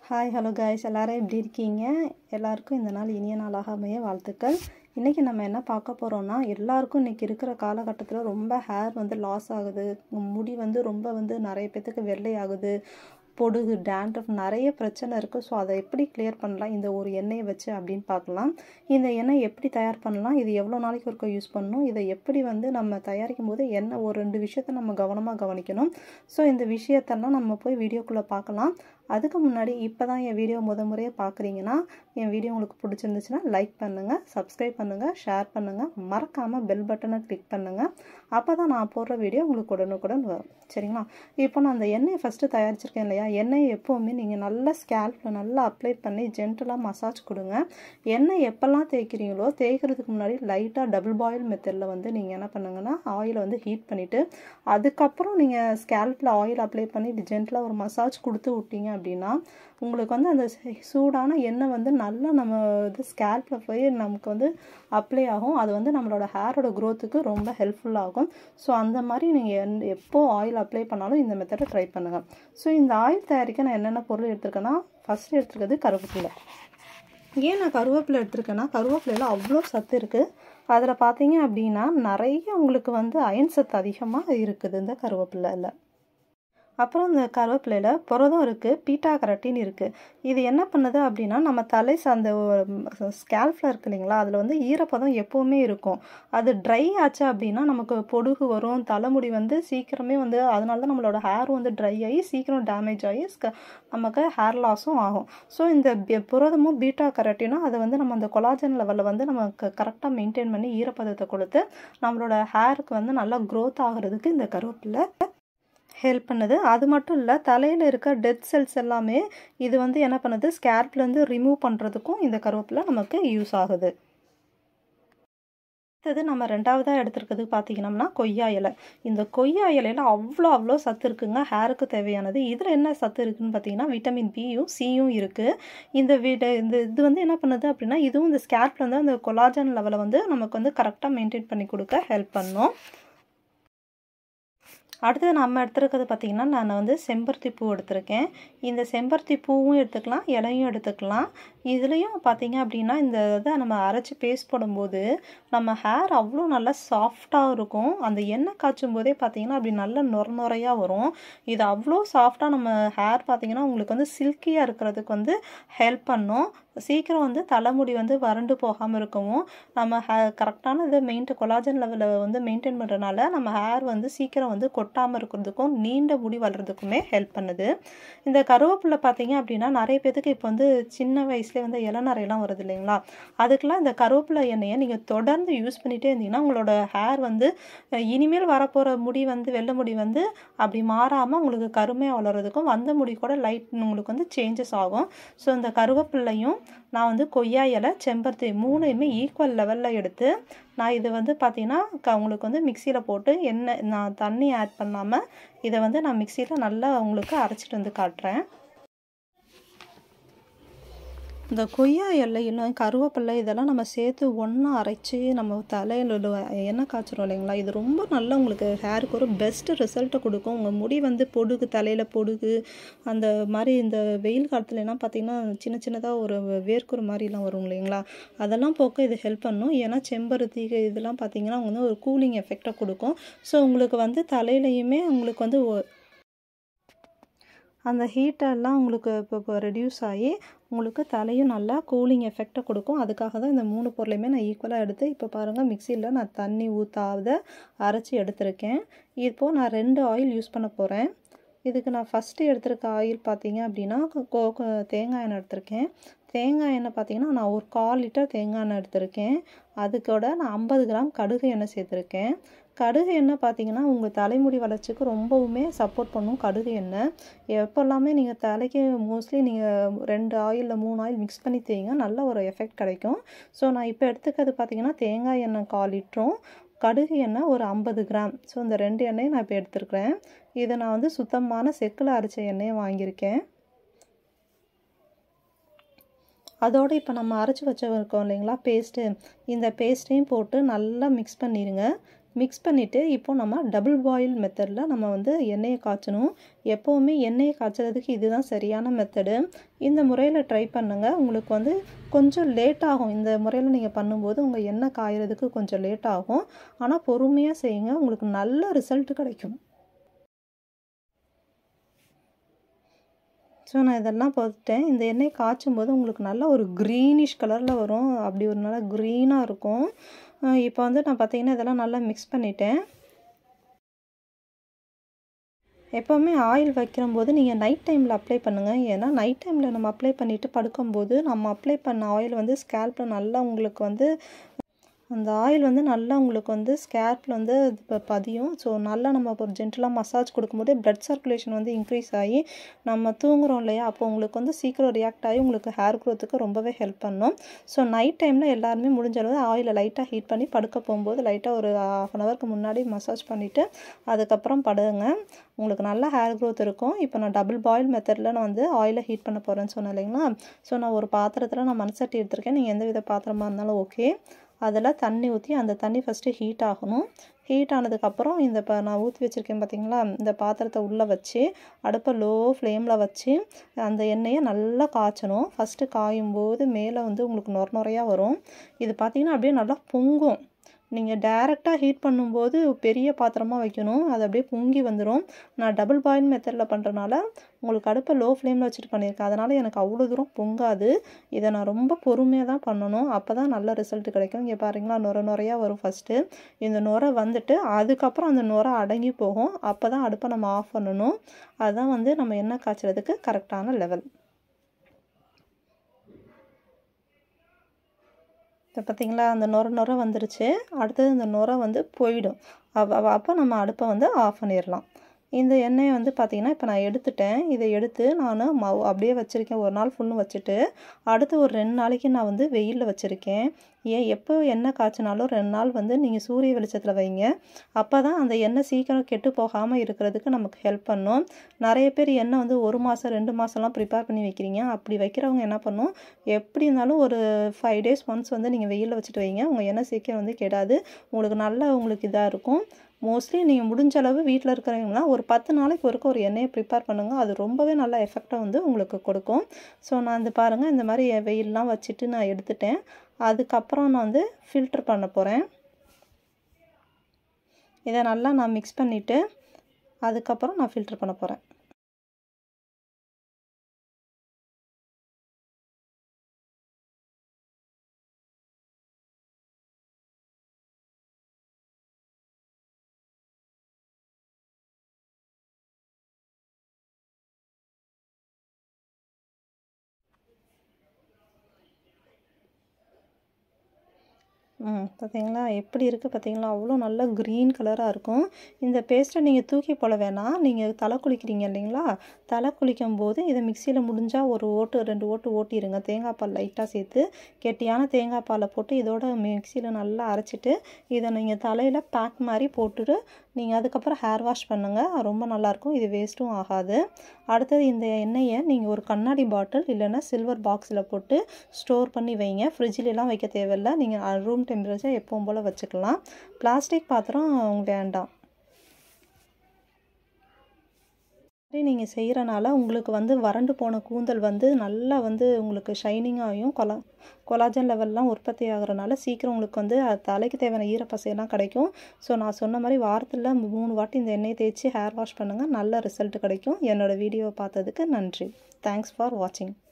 hi hello guys எல்லாரும் எப்படி இருக்கீங்க எல்லாருக்கும் இந்த நாள் இனிய நாளாக அமைய வாழ்த்துக்கள் இன்றைக்கி நம்ம என்ன பார்க்க போகிறோம்னா எல்லாருக்கும் இன்றைக்கி இருக்கிற காலகட்டத்தில் ரொம்ப ஹேர் வந்து லாஸ் ஆகுது முடி வந்து ரொம்ப வந்து நிறைய பேத்துக்கு வெள்ளை ஆகுது பொடுகு டேண்ட்ரஃப் நிறைய பிரச்சனை இருக்குது ஸோ அதை எப்படி கிளியர் பண்ணலாம் இந்த ஒரு எண்ணெயை வச்சு அப்படின்னு பார்க்கலாம் இந்த எண்ணெய் எப்படி தயார் பண்ணலாம் இது எவ்வளோ நாளைக்கு ஒருக்க யூஸ் பண்ணணும் இதை எப்படி வந்து நம்ம தயாரிக்கும் போது என்ன ஒரு ரெண்டு விஷயத்த நம்ம கவனமாக கவனிக்கணும் ஸோ இந்த விஷயத்தெல்லாம் நம்ம போய் வீடியோக்குள்ளே பார்க்கலாம் அதுக்கு முன்னாடி இப்போ தான் என் வீடியோ முத முறையாக பார்க்குறீங்கன்னா என் வீடியோ உங்களுக்கு பிடிச்சிருந்துச்சுன்னா லைக் பண்ணுங்கள் சப்ஸ்கிரைப் பண்ணுங்கள் ஷேர் பண்ணுங்கள் மறக்காமல் பெல் பட்டனை கிளிக் பண்ணுங்கள் அப்போ தான் நான் போடுற வீடியோ உங்களுக்கு உடனுக்குடன் வரும் சரிங்களா இப்போ நான் அந்த எண்ணெயை ஃபஸ்ட்டு தயாரிச்சிருக்கேன் இல்லையா எண்ணெய் எப்போவுமே நீங்கள் நல்லா ஸ்கேல்பில் நல்லா அப்ளை பண்ணி ஜென்டலாக மசாஜ் கொடுங்க எண்ணெய் எப்போல்லாம் தேய்க்கிறீங்களோ தேய்க்கிறதுக்கு முன்னாடி லைட்டாக டபுள் பாயில் மெத்தடில் வந்து நீங்கள் என்ன பண்ணுங்கன்னா ஆயிலை வந்து ஹீட் பண்ணிவிட்டு அதுக்கப்புறம் நீங்கள் ஸ்கேல்பில் ஆயில் அப்ளை பண்ணி இப்படி ஜென்டலாக ஒரு மசாஜ் கொடுத்து விட்டீங்க அப்படின்னா உங்களுக்கு வந்து அந்த சூடான எண்ணெய் வந்து நல்லா நம்ம இது ஸ்கேல்பில் போய் நமக்கு வந்து அப்ளை ஆகும் அது வந்து நம்மளோட ஹேரோட க்ரோத்துக்கு ரொம்ப ஹெல்ப்ஃபுல்லாகும் ஸோ அந்த மாதிரி நீங்கள் எப்போ ஆயில் அப்ளை பண்ணாலும் இந்த மெத்தடை ட்ரை பண்ணுங்கள் ஸோ இந்த ஆயில் தயாரிக்க நான் என்னென்ன பொருள் எடுத்திருக்கேன்னா ஃபஸ்ட்டு எடுத்துருக்கிறது கருவேப்பிலை ஏன் நான் கருவேப்பிலை எடுத்திருக்கேன்னா கருவேப்பிலையில் அவ்வளோ சத்து இருக்குது அதில் பார்த்தீங்க அப்படின்னா நிறைய உங்களுக்கு வந்து அயன் சத்து அதிகமாக இருக்குது இந்த கருவேப்பிலையில் அப்புறம் இந்த கருவேப்பிலையில் புரதம் இருக்குது பீட்டா கரட்டின் இருக்குது இது என்ன பண்ணுது அப்படின்னா நம்ம தலை அந்த ஸ்கேல்ஃபில் இருக்கு இல்லைங்களா அதில் வந்து ஈரப்பதம் எப்போவுமே இருக்கும் அது ட்ரை ஆச்சு அப்படின்னா நமக்கு பொடுகு வரும் தலைமுடி வந்து சீக்கிரமே வந்து அதனால தான் நம்மளோட ஹேர் வந்து ட்ரை ஆகி சீக்கிரம் டேமேஜ் ஆகி நமக்கு ஹேர் லாஸும் ஆகும் ஸோ இந்த புரதமும் பீட்டா கரட்டினும் அதை வந்து நம்ம அந்த கொலாஜன் லெவலில் வந்து நமக்கு கரெக்டாக மெயின்டைன் பண்ணி ஈரப்பதத்தை கொடுத்து நம்மளோட ஹேருக்கு வந்து நல்லா க்ரோத் ஆகிறதுக்கு இந்த கருவேப்பிலை ஹெல்ப் பண்ணுது அது மட்டும் இல்லை தலையில் இருக்க டெத் செல்ஸ் எல்லாமே இது வந்து என்ன பண்ணுது ஸ்கேர்ப்லேருந்து ரிமூவ் பண்ணுறதுக்கும் இந்த கருவேப்பிலை நமக்கு யூஸ் ஆகுது அடுத்தது நம்ம ரெண்டாவதாக எடுத்துருக்கிறது பார்த்தீங்கன்னா கொய்யா இலை இந்த கொய்யா இலையில் அவ்வளோ அவ்வளோ சத்து இருக்குங்க ஹேருக்கு தேவையானது இதில் என்ன சத்து இருக்குதுன்னு பார்த்தீங்கன்னா விட்டமின் பியும் சியும் இருக்குது இந்த வீட இந்த இது வந்து என்ன பண்ணுது அப்படின்னா இதுவும் இந்த ஸ்கேர்ப்பில் வந்து அந்த கொலாஜன் லெவலை வந்து நமக்கு வந்து கரெக்டாக மெயின்டைன் பண்ணி கொடுக்க ஹெல்ப் பண்ணும் அடுத்தது நம்ம எடுத்துருக்கிறது பார்த்திங்கன்னா நான் வந்து செம்பருத்தி பூ எடுத்திருக்கேன் இந்த செம்பருத்தி பூவும் எடுத்துக்கலாம் இலையும் எடுத்துக்கலாம் இதுலேயும் பார்த்தீங்க அப்படின்னா இந்த இதை நம்ம அரைச்சி பேஸ்ட் போடும்போது நம்ம ஹேர் அவ்வளோ நல்லா சாஃப்டாக இருக்கும் அந்த எண்ணெய் காய்ச்சும் போதே பார்த்தீங்கன்னா அப்படி நல்ல நொர நுறையாக வரும் இது அவ்வளோ சாஃப்டாக நம்ம ஹேர் பார்த்தீங்கன்னா உங்களுக்கு வந்து சில்கியாக இருக்கிறதுக்கு வந்து ஹெல்ப் பண்ணும் சீக்கிரம் வந்து தலைமுடி வந்து வறண்டு போகாமல் இருக்கவும் நம்ம ஹே கரெக்டான இதை மெயின்டைன் கொலாஜன் லெவலில் வந்து மெயின்டைன் பண்ணுறனால நம்ம ஹேர் வந்து சீக்கிரம் வந்து கொட்டாமல் இருக்கிறதுக்கும் நீண்ட முடி வளர்கிறதுக்குமே ஹெல்ப் பண்ணுது இந்த கருவேப்பிலை பார்த்தீங்க அப்படின்னா நிறைய பேத்துக்கு இப்போ வந்து சின்ன வயசுலேயே வந்து இளநரையெல்லாம் வருது இல்லைங்களா அதுக்கெலாம் இந்த கருவேப்பிலை எண்ணெயை நீங்கள் தொடர்ந்து யூஸ் பண்ணிகிட்டே இருந்தீங்கன்னா உங்களோட ஹேர் வந்து இனிமேல் வரப்போகிற முடி வந்து வெள்ளை முடி வந்து அப்படி மாறாமல் உங்களுக்கு கருமையாக வளர்கிறதுக்கும் வந்த முடி கூட லைட் உங்களுக்கு வந்து சேஞ்சஸ் ஆகும் ஸோ இந்த கருவேப்பிள்ளையும் நான் வந்து கொய்யா இலை செம்பருத்தி மூணையுமே ஈக்குவல் லெவலில் எடுத்து நான் இது வந்து பார்த்திங்கன்னா உங்களுக்கு வந்து மிக்சியில் போட்டு எண்ணெய் நான் தண்ணி ஆட் பண்ணாமல் இதை வந்து நான் மிக்சியில் நல்லா உங்களுக்கு அரைச்சிட்டு வந்து காட்டுறேன் இந்த கொய்யா எல்லையில் கருவேப்பிலை இதெல்லாம் நம்ம சேர்த்து ஒன்றா அரைச்சி நம்ம தலையில் எண்ணெய் காய்ச்சிரும் இல்லைங்களா இது ரொம்ப நல்லா உங்களுக்கு ஹேருக்கு ஒரு பெஸ்ட்டு ரிசல்ட்டை கொடுக்கும் உங்கள் முடி வந்து பொடுகு தலையில் பொடுகு அந்த மாதிரி இந்த வெயில் காலத்துலலாம் பார்த்திங்கன்னா சின்ன சின்னதாக ஒரு வேர்க்குற மாதிரிலாம் வரும் இல்லைங்களா அதெல்லாம் போக்க இது ஹெல்ப் பண்ணும் ஏன்னா செம்பருத்தி இதெல்லாம் பார்த்திங்கன்னா வந்து ஒரு கூலிங் எஃபெக்டை கொடுக்கும் ஸோ உங்களுக்கு வந்து தலையிலையுமே உங்களுக்கு வந்து அந்த ஹீட்டெல்லாம் உங்களுக்கு இப்போ இப்போ ரெடியூஸ் ஆகி உங்களுக்கு தலையும் நல்லா கூலிங் எஃபெக்டை கொடுக்கும் அதுக்காக தான் இந்த மூணு பொருளையுமே நான் ஈக்குவலாக எடுத்து இப்போ பாருங்கள் மிக்சியில் நான் தண்ணி ஊற்றாத அரைச்சி எடுத்திருக்கேன் இப்போது நான் ரெண்டு ஆயில் யூஸ் பண்ண போகிறேன் இதுக்கு நான் ஃபஸ்ட்டு எடுத்திருக்க ஆயில் பார்த்தீங்க அப்படின்னா கோ தேங்காய் எண்ணெய் எடுத்திருக்கேன் தேங்காய் எண்ணெய் பார்த்தீங்கன்னா நான் ஒரு கால் லிட்டர் தேங்காய் எண்ணெய் எடுத்திருக்கேன் அதுக்கூட நான் ஐம்பது கிராம் கடுகு எண்ணெய் சேர்த்துருக்கேன் கடுகு எண்ணெய் பார்த்தீங்கன்னா உங்கள் தலைமுடி வளர்ச்சிக்கு ரொம்பவுமே சப்போர்ட் பண்ணும் கடுகு எண்ணெய் எப்போல்லாமே நீங்கள் தலைக்கு மோஸ்ட்லி நீங்கள் ரெண்டு ஆயிலில் மூணு ஆயில் மிக்ஸ் பண்ணி தேங்க நல்ல ஒரு எஃபெக்ட் கிடைக்கும் ஸோ நான் இப்போ எடுத்துக்கிறது பார்த்தீங்கன்னா தேங்காய் எண்ணெய் கால் லிட்டரும் கடுகு எண்ணெய் ஒரு ஐம்பது கிராம் ஸோ இந்த ரெண்டு எண்ணெயும் நான் இப்போ எடுத்துருக்கிறேன் இதை நான் வந்து சுத்தமான செக்கில் அரைச்ச எண்ணெயை வாங்கியிருக்கேன் அதோடு இப்போ நம்ம அரைச்சி வச்சுருக்கோம் இல்லைங்களா பேஸ்ட்டு இந்த பேஸ்ட்டையும் போட்டு நல்லா மிக்ஸ் பண்ணிடுங்க மிக்ஸ் பண்ணிவிட்டு இப்போ நம்ம டபுள் பாயில் மெத்தடில் நம்ம வந்து எண்ணெயை காய்ச்சணும் எப்போவுமே எண்ணெயை காய்ச்சறதுக்கு இதுதான் சரியான மெத்தடு இந்த முறையில் ட்ரை பண்ணுங்கள் உங்களுக்கு வந்து கொஞ்சம் லேட் ஆகும் இந்த முறையில் நீங்கள் பண்ணும்போது உங்கள் எண்ணெய் காயறதுக்கு கொஞ்சம் லேட் ஆகும் ஆனால் பொறுமையாக செய்யுங்க உங்களுக்கு நல்ல ரிசல்ட் கிடைக்கும் ஸோ நான் இதெல்லாம் பார்த்துட்டேன் இந்த எண்ணெய் காய்ச்சும் போது உங்களுக்கு நல்ல ஒரு க்ரீனிஷ் கலரில் வரும் அப்படி ஒரு நல்லா க்ரீனாக இருக்கும் இப்போ வந்து நான் பார்த்தீங்கன்னா இதெல்லாம் நல்லா மிக்ஸ் பண்ணிட்டேன் எப்போவுமே ஆயில் வைக்கிறம்போது நீங்கள் நைட் டைமில் அப்ளை பண்ணுங்கள் ஏன்னா நைட் டைமில் நம்ம அப்ளை பண்ணிவிட்டு படுக்கும்போது நம்ம அப்ளை பண்ண ஆயில் வந்து ஸ்கேல்பில் நல்லா உங்களுக்கு வந்து அந்த ஆயில் வந்து நல்லா உங்களுக்கு வந்து ஸ்கேல்பில் வந்து இப்போ பதியும் ஸோ நல்லா நம்ம ஒரு ஜென்டலாக மசாஜ் கொடுக்கும்போது ப்ளட் சர்க்குலேஷன் வந்து இன்க்ரீஸ் ஆகி நம்ம தூங்குறோம் இல்லையா அப்போ உங்களுக்கு வந்து சீக்கிரம் ரியாக்ட் ஆகி உங்களுக்கு ஹேர் க்ரோத்துக்கு ரொம்பவே ஹெல்ப் பண்ணும் ஸோ நைட் டைமில் எல்லாருமே முடிஞ்ச அளவு ஆயிலை லைட்டாக ஹீட் பண்ணி படுக்க போகும்போது லைட்டாக ஒரு ஹாஃப் அன் ஹவருக்கு முன்னாடி மசாஜ் பண்ணிவிட்டு அதுக்கப்புறம் படுங்க உங்களுக்கு நல்ல ஹேர் க்ரோத் இருக்கும் இப்போ நான் டபுள் பாயில் மெத்தடில் நான் வந்து ஆயிலை ஹீட் பண்ண போகிறேன்னு சொன்னேன் இல்லைங்களா ஸோ நான் ஒரு பாத்திரத்தில் நான் மண்சட்டி எடுத்திருக்கேன் நீங்கள் எந்த வித பாத்திரமாக இருந்தாலும் ஓகே அதில் தண்ணி ஊற்றி அந்த தண்ணி ஃபஸ்ட்டு ஹீட் ஆகணும் ஹீட் ஆனதுக்கப்புறம் இந்த இப்போ நான் ஊற்றி வச்சுருக்கேன் பார்த்தீங்களா இந்த பாத்திரத்தை உள்ளே வச்சு அடுப்பை லோ ஃப்ளேமில் வச்சு அந்த எண்ணெயை நல்லா காய்ச்சணும் ஃபஸ்ட்டு காயும் போது மேலே வந்து உங்களுக்கு நொர நுறையாக வரும் இது பார்த்திங்கன்னா அப்படியே நல்லா பொங்கும் நீங்கள் டேரெக்டாக ஹீட் பண்ணும்போது பெரிய பாத்திரமாக வைக்கணும் அது அப்படியே பொங்கி வந்துடும் நான் டபுள் பாயில் மெத்தடில் பண்ணுறனால உங்களுக்கு அடுப்பை லோ ஃப்ளேமில் வச்சுட்டு பண்ணியிருக்கேன் அதனால் எனக்கு அவ்வளோ தூரம் பொங்காது இதை நான் ரொம்ப பொறுமையாக தான் பண்ணணும் அப்போ தான் நல்ல ரிசல்ட் கிடைக்கும் இங்கே பாருங்களா நுர நுறையாக வரும் ஃபஸ்ட்டு இந்த நுரை வந்துட்டு அதுக்கப்புறம் அந்த நுரை அடங்கி போகும் அப்போ தான் அடுப்பை நம்ம ஆஃப் பண்ணணும் அதுதான் வந்து நம்ம எண்ணெய் காய்ச்சறதுக்கு கரெக்டான லெவல் இப்போ பார்த்திங்களா அந்த நுர நுர வந்துருச்சு அடுத்தது இந்த நுர வந்து போயிடும் அப்போ அப்போ நம்ம அடுப்பை வந்து ஆஃப் பண்ணிடலாம் இந்த எண்ணெயை வந்து பார்த்திங்கன்னா இப்போ நான் எடுத்துட்டேன் இதை எடுத்து நான் மவ் அப்படியே வச்சுருக்கேன் ஒரு நாள் ஃபுல்லும் வச்சுட்டு அடுத்து ஒரு ரெண்டு நாளைக்கு நான் வந்து வெயிலில் வச்சுருக்கேன் ஏன் எப்போ எண்ணெய் காய்ச்சினாலும் ரெண்டு நாள் வந்து நீங்கள் சூரிய வெளிச்சத்தில் வைங்க அப்போ தான் அந்த எண்ணெய் சீக்கிரம் கெட்டு போகாமல் இருக்கிறதுக்கு நமக்கு ஹெல்ப் பண்ணும் நிறைய பேர் எண்ணெய் வந்து ஒரு மாதம் ரெண்டு மாதம்லாம் ப்ரிப்பேர் பண்ணி வைக்கிறீங்க அப்படி வைக்கிறவங்க என்ன பண்ணும் எப்படி இருந்தாலும் ஒரு ஃபைவ் டேஸ் ஒன்ஸ் வந்து நீங்கள் வெயிலில் வச்சுட்டு வைங்க உங்கள் எண்ணெய் சீக்கிரம் வந்து கெடாது உங்களுக்கு நல்ல உங்களுக்கு இதாக இருக்கும் மோஸ்ட்லி நீங்கள் முடிஞ்ச அளவு வீட்டில் இருக்கிறவங்களாம் ஒரு பத்து நாளைக்கு ஒருக்க ஒரு எண்ணெயை ப்ரிப்பேர் பண்ணுங்கள் அது ரொம்பவே நல்ல எஃபெக்டை வந்து உங்களுக்கு கொடுக்கும் ஸோ நான் இந்த பாருங்கள் இந்த மாதிரி வெயிலெலாம் வச்சுட்டு நான் எடுத்துட்டேன் அதுக்கப்புறம் நான் வந்து ஃபில்ட்ரு பண்ண போகிறேன் இதை நல்லா நான் மிக்ஸ் பண்ணிவிட்டு அதுக்கப்புறம் நான் ஃபில்ட்ரு பண்ண போகிறேன் ம் பார்த்தீங்களா எப்படி இருக்குது பார்த்தீங்களா அவ்வளோ நல்ல க்ரீன் கலராக இருக்கும் இந்த பேஸ்ட்டை நீங்கள் தூக்கி போட வேணாம் நீங்கள் தலை குளிக்கிறீங்க இல்லைங்களா தலை குளிக்கும் போது இதை மிக்சியில் முடிஞ்சால் ஒரு ஓட்டு ரெண்டு ஓட்டு ஓட்டிடுங்க தேங்காய் பால் லைட்டாக சேர்த்து கெட்டியான தேங்காய் பாலை போட்டு இதோட மிக்சியில் நல்லா அரைச்சிட்டு இதை நீங்கள் தலையில் பேக் மாதிரி போட்டுட்டு நீங்கள் அதுக்கப்புறம் ஹேர் வாஷ் பண்ணுங்கள் ரொம்ப நல்லாயிருக்கும் இது வேஸ்ட்டும் ஆகாது அடுத்தது இந்த எண்ணெயை நீங்கள் ஒரு கண்ணாடி பாட்டில் இல்லைன்னா சில்வர் பாக்ஸில் போட்டு ஸ்டோர் பண்ணி வைங்க ஃப்ரிட்ஜிலலாம் வைக்க தேவையில்லை நீங்கள் ரூம் டெம்பரேச்சர் எப்பவும் போல் வச்சுக்கலாம் பிளாஸ்டிக் பாத்திரம் வேண்டாம் மாதிரி நீங்கள் செய்கிறனால உங்களுக்கு வந்து வறண்டு போன கூந்தல் வந்து நல்லா வந்து உங்களுக்கு ஷைனிங்காகவும் கொலா கொலாஜன் லெவல்லாம் உற்பத்தி ஆகிறனால சீக்கிரம் உங்களுக்கு வந்து தலைக்கு தேவையான ஈரப்பசையெல்லாம் கிடைக்கும் ஸோ நான் சொன்ன மாதிரி வாரத்தில் மூணு வாட்டி இந்த எண்ணெயை தேய்ச்சி ஹேர் வாஷ் பண்ணுங்கள் நல்ல ரிசல்ட் கிடைக்கும் என்னோடய வீடியோவை பார்த்ததுக்கு நன்றி தேங்க்ஸ் ஃபார் வாட்சிங்